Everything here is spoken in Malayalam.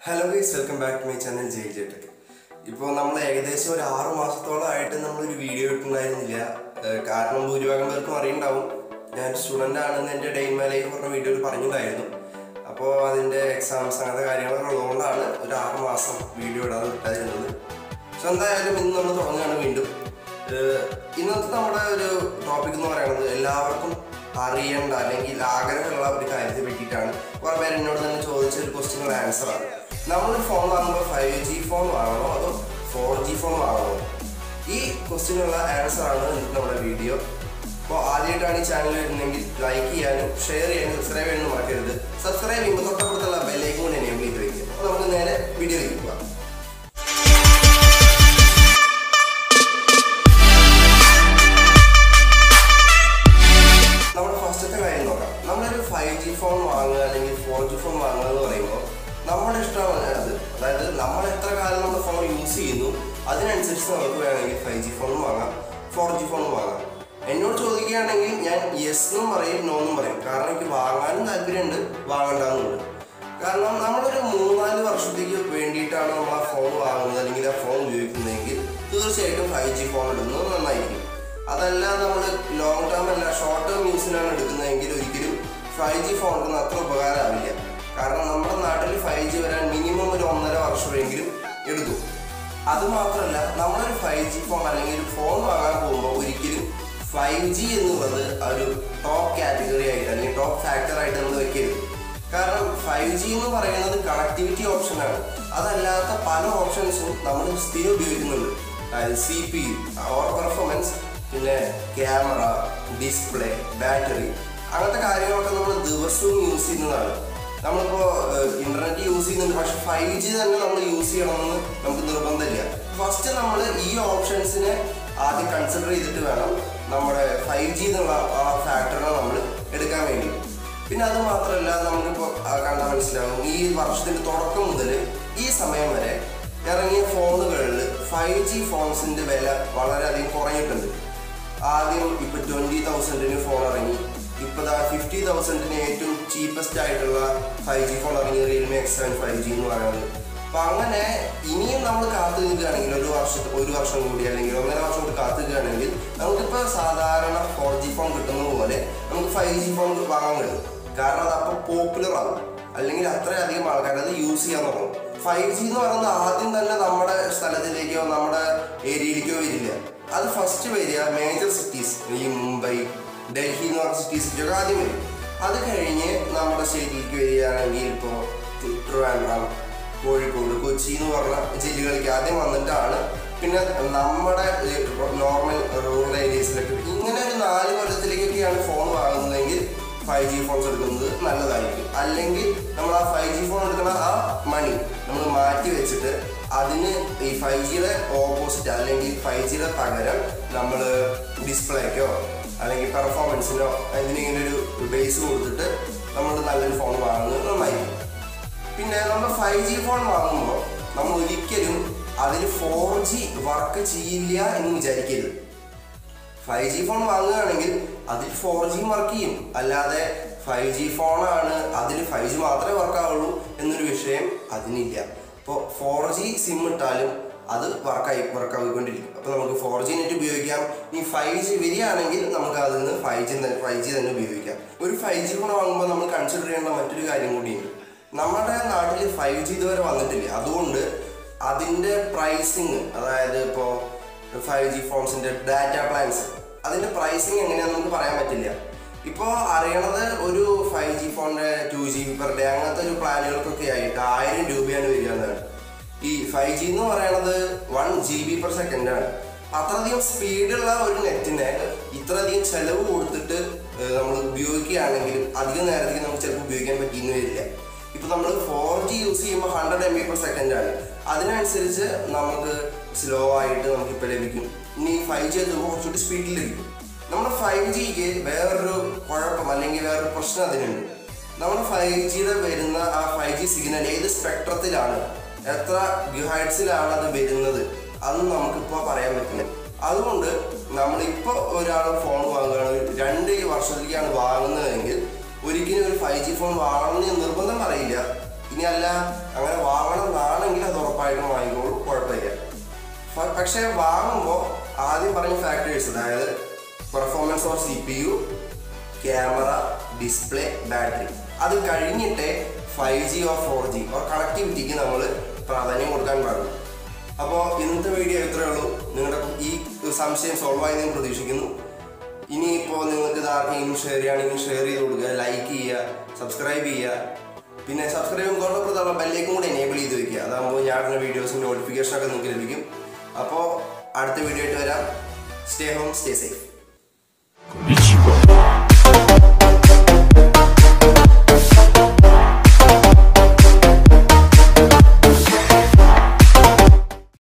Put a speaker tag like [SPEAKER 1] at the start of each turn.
[SPEAKER 1] hello guys welcome back to my channel Jai J tech ഇപ്പോൾ നമ്മൾ ഏകദേശം ഒരു ആറ് മാസത്തോളമായിട്ട് നമ്മളൊരു വീഡിയോ ഇട്ടുണ്ടായിരുന്നില്ല ഏഹ് കാരണം ഭൂരിഭാഗം പേർക്കും അറിയുണ്ടാവും ഞാൻ സ്റ്റുഡൻ്റ് ആണെന്ന് എൻ്റെ ഡേ ഇൻ മൈ ലൈഫ് പറഞ്ഞ വീഡിയോയിൽ പറഞ്ഞിട്ടുണ്ടായിരുന്നു അപ്പോൾ അതിൻ്റെ എക്സാംസ് അങ്ങനത്തെ കാര്യങ്ങളൊക്കെ ഉള്ളതുകൊണ്ടാണ് ഒരു ആറ് മാസം വീഡിയോ ഇടാതെ വിട്ടായിരുന്നത് പക്ഷെ എന്തായാലും ഇന്ന് നമ്മൾ തുടങ്ങുകയാണ് വീണ്ടും ഏഹ് ഇന്നത്തെ നമ്മുടെ ഒരു ടോപ്പിക് എന്ന് പറയുന്നത് എല്ലാവർക്കും അറിയേണ്ട അല്ലെങ്കിൽ ആഗ്രഹമുള്ള ഒരു കാര്യത്തെ പറ്റിയിട്ടാണ് കുറെ പേര് എന്നോട് തന്നെ ചോദിച്ച ഒരു ക്വസ്റ്റ്യനുള്ള ആൻസറാണ് നമ്മളൊരു ഫോൺ വാങ്ങുമ്പോൾ ഫൈവ് ജി ഫോൺ വാങ്ങണോ അതോ ഫോർ ജി ഫോൺ വാങ്ങണോ ഈ ക്വസ്റ്റ്യനുള്ള ആൻസറാണ് ഇന്നത്തെ നമ്മുടെ വീഡിയോ അപ്പോൾ ആദ്യമായിട്ടാണ് ഈ ചാനൽ വരുന്നതെങ്കിൽ ലൈക്ക് ചെയ്യാനും ഷെയർ ചെയ്യാനും സബ്സ്ക്രൈബ് ചെയ്യാനും മറക്കരുത് സബ്സ്ക്രൈബ് ചെയ്യുമ്പോൾ തൊട്ടപ്പുറത്തുള്ള ബെല്ലൈക്കും കൂടി എനേബിൾ ചെയ്ത് വയ്ക്കുക അപ്പോൾ നമുക്ക് നേരെ വീഡിയോയിലേക്ക് പോകാം നമ്മുടെ ഫസ്റ്റത്തെ കാര്യം നോക്കാം നമ്മളൊരു ഫൈവ് ജി ഫോൺ വാങ്ങുക അല്ലെങ്കിൽ ഫോർ ജി ഫോൺ വാങ്ങുക എന്ന് പറയുമ്പോൾ നമ്മുടെ ഇഷ്ടമാണ് അത് അതായത് നമ്മൾ എത്ര കാലം നമ്മുടെ ഫോൺ യൂസ് ചെയ്യുന്നു അതിനനുസരിച്ച് നമുക്ക് വേണമെങ്കിൽ ഫൈവ് ജി ഫോണും വാങ്ങാം ഫോർ ജി ഫോണും വാങ്ങാം എന്നോട് ചോദിക്കുകയാണെങ്കിൽ ഞാൻ യെസ് എന്നും പറയും നോ എന്നും പറയും കാരണം എനിക്ക് വാങ്ങാനും താല്പര്യമുണ്ട് വാങ്ങണ്ടെന്നുണ്ട് കാരണം നമ്മളൊരു മൂന്നാല് വർഷത്തേക്ക് വേണ്ടിയിട്ടാണ് നമ്മൾ ആ ഫോൺ വാങ്ങുന്നത് അല്ലെങ്കിൽ ആ ഫോൺ ഉപയോഗിക്കുന്നതെങ്കിൽ തീർച്ചയായിട്ടും ഫൈവ് ജി ഫോൺ എടുക്കുന്നത് നന്നായിരിക്കും അതല്ല നമ്മൾ ലോങ് ടേം അല്ല ഷോർട്ട് ടേം യൂസിനാണ് എടുക്കുന്നതെങ്കിൽ ഒരിക്കലും ഫൈവ് ജി ഫോണിന് അത്ര ഉപകാരമാവില്ല കാരണം നമ്മുടെ നാട്ടിൽ ഫൈവ് ജി വരാൻ മിനിമം ഒരു ഒന്നര വർഷമെങ്കിലും എടുക്കും അത് മാത്രമല്ല നമ്മളൊരു ഫൈവ് ജി ഫോൺ അല്ലെങ്കിൽ ഒരു ഫോൺ വാങ്ങാൻ പോകുമ്പോൾ ഒരിക്കലും ഫൈവ് ജി എന്നുള്ളത് ഒരു ടോപ്പ് കാറ്റഗറി ആയിട്ട് അല്ലെങ്കിൽ ടോപ്പ് ഫാക്ടർ ആയിട്ട് നമ്മൾ വെക്കരുത് കാരണം ഫൈവ് ജി എന്ന് പറയുന്നത് കണക്ടിവിറ്റി ഓപ്ഷനാണ് അതല്ലാത്ത പല ഓപ്ഷൻസും നമ്മൾ സ്ഥിരം ഉപയോഗിക്കുന്നുണ്ട് അതായത് C P U or performance പിന്നെ ക്യാമറ ഡിസ്പ്ലേ ബാറ്ററി അങ്ങനത്തെ കാര്യങ്ങളൊക്കെ നമ്മൾ ദിവസവും യൂസ് ചെയ്യുന്നതാണ് നമ്മളിപ്പോൾ ഇന്റർനെറ്റ് യൂസ് ചെയ്യുന്നുണ്ട് പക്ഷെ ഫൈവ് ജി തന്നെ നമ്മൾ യൂസ് ചെയ്യണമെന്ന് നമുക്ക് നിർബന്ധമില്ല ഫസ്റ്റ് നമ്മൾ ഈ ഓപ്ഷൻസിനെ ആദ്യം കൺസിഡർ ചെയ്തിട്ട് വേണം നമ്മുടെ ഫൈവ് ജി എന്നുള്ള ആ ഫാക്ടറിനെ നമ്മൾ എടുക്കാൻ വേണ്ടി പിന്നെ അത് മാത്രമല്ല നമുക്കിപ്പോൾ കണ്ടാൽ മനസ്സിലാവും ഈ വർഷത്തിന്റെ തുടക്കം മുതൽ ഈ സമയം വരെ ഇറങ്ങിയ ഫോണുകളിൽ ഫൈവ് ജി ഫോൺസിന്റെ വില വളരെയധികം കുറഞ്ഞിട്ടുണ്ട് ആദ്യം ഇപ്പൊ ട്വന്റി തൗസൻഡിന് ഫോൺ ഇറങ്ങി ഇപ്പൊ ഫിഫ്റ്റി തൗസൻഡിന് ഏറ്റവും ചീപ്പസ്റ്റ് ആയിട്ടുള്ള ഫൈവ് ജി ഫോൺ ഇറങ്ങി Realme X seven five G എന്ന് പറയുന്നത് അപ്പൊ അങ്ങനെ ഇനിയും നമ്മൾ കാത്തു നിൽക്കുകയാണെങ്കിൽ ഒരു വർഷത്തെ ഒരു വർഷം കൂടി അല്ലെങ്കിൽ ഒന്നര വർഷം കൂടി കാത്തു നിൽക്കുകയാണെങ്കിൽ നമുക്കിപ്പോൾ സാധാരണ ഫോർ ജി ഫോൺ കിട്ടുന്നത് പോലെ നമുക്ക് ഫൈവ് ജി ഫോൺ വാങ്ങാൻ കഴിയും കാരണം അത് അപ്പോൾ പോപ്പുലർ ആകും അല്ലെങ്കിൽ അത്രയധികം ആൾക്കാർ അത് യൂസ് ചെയ്യാൻ തുടങ്ങും ഫൈവ് ജി എന്ന് പറയുന്നത് ആദ്യം തന്നെ നമ്മുടെ സ്ഥലത്തിലേക്കോ നമ്മുടെ ഏരിയയിലേക്കോ വരില്ല അത് ഫസ്റ്റ് വരിക മേജർ സിറ്റീസ് ഈ മുംബൈ ഡൽഹി എന്ന് പറഞ്ഞ സിറ്റീസിലേക്കൊക്കെ ആദ്യം വരും അത് കഴിഞ്ഞ് നമ്മുടെ സ്റ്റേറ്റിലേക്ക് വരികയാണെങ്കിൽ ഇപ്പോൾ ട്രിവാൻഡ്രം കോഴിക്കോട് കൊച്ചി എന്ന് പറഞ്ഞ ജില്ലകളിലേക്ക് ആദ്യം വന്നിട്ടാണ് പിന്നെ നമ്മുടെ നോർമൽ റൂറൽ ഏരിയസിലൊക്കെ ഇങ്ങനെ ഒരു നാല് കൊല്ലത്തിലേക്കൊക്കെയാണ് ഫോൺ വാങ്ങുന്നതെങ്കിൽ ഫൈവ് ജി ഫോൺസ് എടുക്കുന്നത് നല്ലതായിരിക്കും അല്ലെങ്കിൽ നമ്മൾ ആ ഫൈവ് ജി ഫോൺ എടുക്കുന്ന ആ മണി നമ്മൾ മാറ്റി വെച്ചിട്ട് അതിന് ഈ ഫൈവ് ജിയുടെ ഓപ്പോസിറ്റ് അല്ലെങ്കിൽ ഫൈവ് ജിയുടെ പകരം നമ്മൾ ഡിസ്പ്ലേക്കോ അല്ലെങ്കിൽ പെർഫോമൻസിനോ അതിനിങ്ങനെ ഒരു ബേസ് കൊടുത്തിട്ട് നമ്മൾ നല്ലൊരു ഫോൺ വാങ്ങുന്നത് നന്നായിരിക്കും പിന്നെ നമ്മൾ ഫൈവ് ജി ഫോൺ വാങ്ങുമ്പോൾ നമ്മൾ ഒരിക്കലും അതിൽ ഫോർ ജി വർക്ക് ചെയ്യില്ല എന്ന് വിചാരിക്കരുത് ഫൈവ് ജി ഫോൺ വാങ്ങുകയാണെങ്കിൽ അതിൽ ഫോർ ജി വർക്ക് ചെയ്യും അല്ലാതെ ഫൈവ് ജി ഫോണാണ് അതിൽ ഫൈവ് ജി മാത്രമേ വർക്ക് ആവുള്ളൂ എന്നൊരു വിഷയം അതിനില്ല ഇപ്പോൾ ഫോർ ജി സിം ഇട്ടാലും അത് വർക്കായി വർക്ക് ആയിക്കൊണ്ടിരിക്കും അപ്പോൾ നമുക്ക് ഫോർ ജി നെറ്റ് ഉപയോഗിക്കാം ഈ ഫൈവ് ജി വരികയാണെങ്കിൽ നമുക്ക് അതിൽ നിന്ന് ഫൈവ് ജി തന്നെ ഫൈവ് ജി തന്നെ ഉപയോഗിക്കാം ഒരു ഫൈവ് ജി ഫോൺ വാങ്ങുമ്പോൾ നമ്മൾ കൺസിഡർ ചെയ്യേണ്ട മറ്റൊരു കാര്യം കൂടിയുണ്ട് നമ്മുടെ നാട്ടിൽ ഫൈവ് ജി ഇതുവരെ വന്നിട്ടില്ല അതുകൊണ്ട് അതിൻ്റെ പ്രൈസിങ് അതായത് ഇപ്പോൾ ഫൈവ് ജി ഫോൺസിൻ്റെ ഡാറ്റ പ്ലാൻസ് അതിൻ്റെ പ്രൈസിങ് എങ്ങനെയാണെന്ന് നമുക്ക് പറയാൻ പറ്റില്ല ഇപ്പോൾ അറിയണത് ഒരു ഫൈവ് ജി ഫോണിൻ്റെ two G B per day അങ്ങനത്തെ ഒരു പ്ലാനുകൾക്കൊക്കെ ആയിട്ട് ആയിരം രൂപയാണ് വരിക എന്നാണ് ഈ ഫൈവ് ജി എന്ന് പറയുന്നത് one G B per second ആണ് അത്രയധികം സ്പീഡുള്ള ഒരു നെറ്റിനെ ഇത്രയധികം ചെലവ് കൊടുത്തിട്ട് നമ്മൾ ഉപയോഗിക്കുകയാണെങ്കിലും അധിക നേരത്തേക്ക് നമുക്ക് ചിലപ്പോൾ ഉപയോഗിക്കാൻ പറ്റിയെന്ന് വരില്ല ഇപ്പൊ നമ്മൾ ഫോർ ജി യൂസ് ചെയ്യുമ്പോൾ hundred M B per second ആണ് അതിനനുസരിച്ച് നമുക്ക് സ്ലോ ആയിട്ട് നമുക്ക് ഇപ്പൊ ലഭിക്കും ഇനി ഫൈവ് ജി എത്തുമ്പോൾ കുറച്ചുകൂടി സ്പീഡിൽ ലഭിക്കും നമ്മുടെ ഫൈവ് ജിക്ക് വേറൊരു കുഴപ്പം അല്ലെങ്കിൽ വേറൊരു പ്രശ്നം അതിനുണ്ട് നമ്മുടെ ഫൈവ് ജിയുടെ വരുന്ന ആ ഫൈവ് ജി സിഗ്നൽ ഏത് സ്പെക്ട്രത്തിലാണ് എത്ര ഗ്യൂഹൈറ്റ്സിലാണ് അത് വരുന്നത് അതൊന്നും നമുക്കിപ്പോൾ പറയാൻ പറ്റില്ല അതുകൊണ്ട് നമ്മളിപ്പോൾ ഒരാൾ ഫോൺ വാങ്ങുകയാണ് ഒരു രണ്ട് വർഷത്തേക്കാണ് വാങ്ങുന്നതെങ്കിൽ ഒരിക്കലും ഒരു ഫൈവ് ജി ഫോൺ വാങ്ങണമെന്ന് ഞാൻ നിർബന്ധം പറയില്ല ഇനി അല്ല അങ്ങനെ വാങ്ങണം എന്നാണെങ്കിൽ അത് ഉറപ്പായിട്ടും വാങ്ങിക്കോളൂ കുഴപ്പമില്ല പ- പക്ഷേ വാങ്ങുമ്പോൾ ആദ്യം പറഞ്ഞ ഫാക്ടേഴ്സ് അതായത് performance of C P U camera display battery അത് കഴിഞ്ഞിട്ടേ five G or four G or കണക്ടിവിറ്റിക്ക് നമ്മൾ പ്രാധാന്യം കൊടുക്കാൻ പാടുള്ളൂ അപ്പോൾ ഇന്നത്തെ വീഡിയോ ഇത്രയേ ഉള്ളൂ നിങ്ങളുടെ ഈ സംശയം സോൾവ് ആയി ഞാൻ പ്രതീക്ഷിക്കുന്നു ഇനിയിപ്പോൾ നിങ്ങൾക്ക് ഇത് ആർക്കെങ്കിലും ഷെയർ ചെയ്യുകയാണെങ്കിൽ ഷെയർ ചെയ്ത് കൊടുക്കുക ലൈക്ക് ചെയ്യുക സബ്സ്ക്രൈബ് ചെയ്യുക പിന്നെ സബ്സ്ക്രൈബ് ചെയ്യുമ്പോൾ തൊട്ടപ്പുറത്തുള്ള ബെല്ലേക്കും കൂടി എനേബിൾ ചെയ്ത് വെക്കുക അതാകുമ്പോൾ ഞാനുള്ള വീഡിയോസും നോട്ടിഫിക്കേഷനൊക്കെ നിങ്ങൾക്ക് ലഭിക്കും അപ്പോൾ അടുത്ത വീഡിയോ ആയിട്ട് വരാം സ്റ്റേ ഹോം സ്റ്റേ സേഫ്